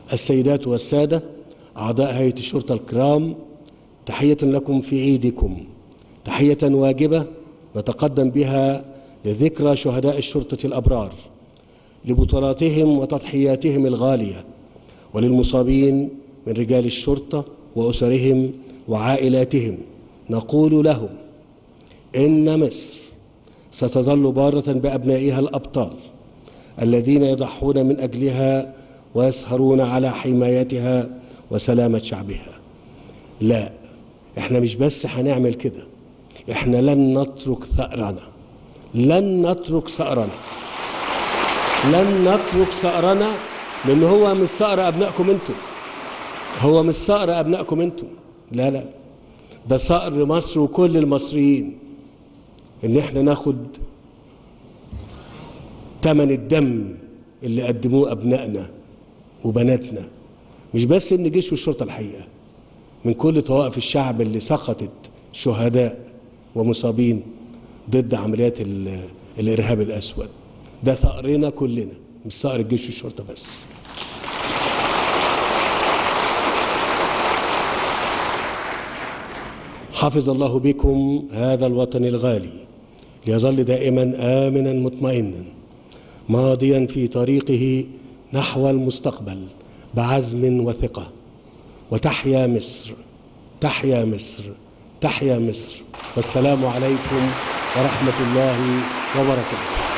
السيدات والسادة أعضاء هيئة الشرطة الكرام تحية لكم في عيدكم تحية واجبة نتقدم بها لذكرى شهداء الشرطة الأبرار لبطولاتهم وتضحياتهم الغالية وللمصابين من رجال الشرطة وأسرهم وعائلاتهم نقول لهم إن مصر ستظل بارة بأبنائها الأبطال الذين يضحون من أجلها ويسهرون على حمايتها وسلامة شعبها لا احنا مش بس هنعمل كده احنا لن نترك ثأرنا لن نترك ثأرنا لن نترك ثأرنا لأن هو مش ثأر أبنائكم أنتم هو مش ثأر أبنائكم أنتم لا لا ده ثأر مصر وكل المصريين إن احنا ناخد تمن الدم اللي قدموه أبنائنا وبناتنا مش بس إن الجيش والشرطة الحقيقة من كل طوائف الشعب اللي سقطت شهداء ومصابين ضد عمليات ال- الإرهاب الأسود ده ثأرنا كلنا مش ثأر الجيش والشرطة بس حفظ الله بكم هذا الوطن الغالي ليظل دائما آمنا مطمئنا ماضيا في طريقه نحو المستقبل بعزم وثقة وتحيا مصر تحيا مصر تحيا مصر والسلام عليكم ورحمة الله وبركاته